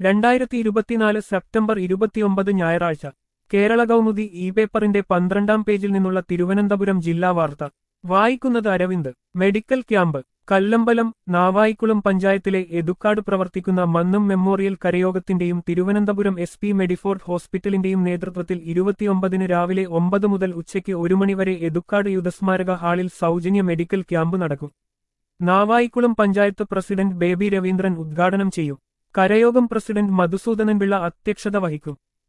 രണ്ടായിരത്തി ഇരുപത്തിനാല് സെപ്റ്റംബർ ഇരുപത്തിയൊമ്പത് ഞായറാഴ്ച കേരള കൗമുദി ഇ പേപ്പറിന്റെ പന്ത്രണ്ടാം പേജിൽ നിന്നുള്ള തിരുവനന്തപുരം ജില്ലാ വാർത്ത വായിക്കുന്നത് അരവിന്ദ് മെഡിക്കൽ ക്യാമ്പ് കല്ലമ്പലം നാവായിക്കുളം പഞ്ചായത്തിലെ എതുക്കാട് പ്രവർത്തിക്കുന്ന മന്നം മെമ്മോറിയൽ കരയോഗത്തിന്റെയും തിരുവനന്തപുരം എസ് പി മെഡിഫോർട്ട് ഹോസ്പിറ്റലിന്റെയും നേതൃത്വത്തിൽ ഇരുപത്തിയൊമ്പതിന് രാവിലെ ഒമ്പത് മുതൽ ഉച്ചയ്ക്ക് ഒരു മണിവരെ എതുക്കാട് യുദ്ധസ്മാരക ഹാളിൽ സൗജന്യ മെഡിക്കൽ ക്യാമ്പ് നടക്കും നാവായിക്കുളം പഞ്ചായത്ത് പ്രസിഡന്റ് ബേബി രവീന്ദ്രൻ ഉദ്ഘാടനം ചെയ്യും കരയോഗം പ്രസിഡന്റ് മധുസൂദനൻ പിള്ള അധ്യക്ഷത വഹിക്കും